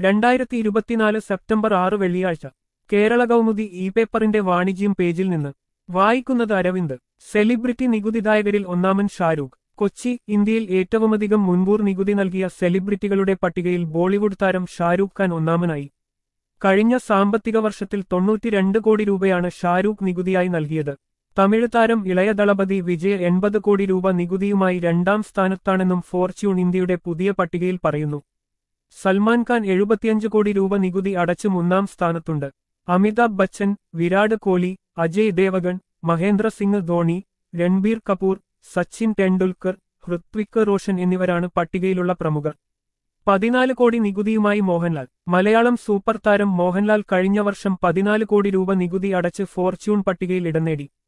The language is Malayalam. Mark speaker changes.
Speaker 1: രണ്ടായിരത്തി ഇരുപത്തിനാല് സെപ്റ്റംബർ ആറ് വെള്ളിയാഴ്ച കേരള കൗമുദി ഇ പേപ്പറിന്റെ വാണിജ്യം പേജിൽ നിന്ന് വായിക്കുന്നത് അരവിന്ദ് സെലിബ്രിറ്റി നികുതിദായകരിൽ ഒന്നാമൻ ഷാരൂഖ് കൊച്ചി ഇന്ത്യയിൽ ഏറ്റവുമധികം മുൻകൂർ നികുതി നൽകിയ സെലിബ്രിറ്റികളുടെ പട്ടികയിൽ ബോളിവുഡ് താരം ഷാരൂഖ് ഖാൻ ഒന്നാമനായി കഴിഞ്ഞ സാമ്പത്തിക വർഷത്തിൽ തൊണ്ണൂറ്റിരണ്ട് കോടി രൂപയാണ് ഷാരൂഖ് നികുതിയായി നൽകിയത് തമിഴ് താരം ഇളയ ദളപതി വിജയ് എൺപത് കോടി രൂപ നികുതിയുമായി രണ്ടാം സ്ഥാനത്താണെന്നും ഫോർച്യൂൺ ഇന്ത്യയുടെ പുതിയ പട്ടികയിൽ പറയുന്നു സൽമാൻ ഖാൻ എഴുപത്തിയഞ്ച് കോടി രൂപ നികുതി അടച്ച് മൂന്നാം സ്ഥാനത്തുണ്ട് അമിതാഭ് ബച്ചൻ വിരാട് കോഹ്ലി അജയ് ദേവഗൺ മഹേന്ദ്ര സിംഗ് ധോണി രൺബീർ കപൂർ സച്ചിൻ ടെണ്ടുൽക്കർ ഹൃത്വിക് റോഷൻ എന്നിവരാണ് പട്ടികയിലുള്ള പ്രമുഖർ പതിനാല് കോടി നികുതിയുമായി മോഹൻലാൽ മലയാളം സൂപ്പർ താരം മോഹൻലാൽ കഴിഞ്ഞ വർഷം പതിനാല് കോടി രൂപ നികുതി അടച്ച് ഫോർച്യൂൺ പട്ടികയിൽ ഇടം നേടി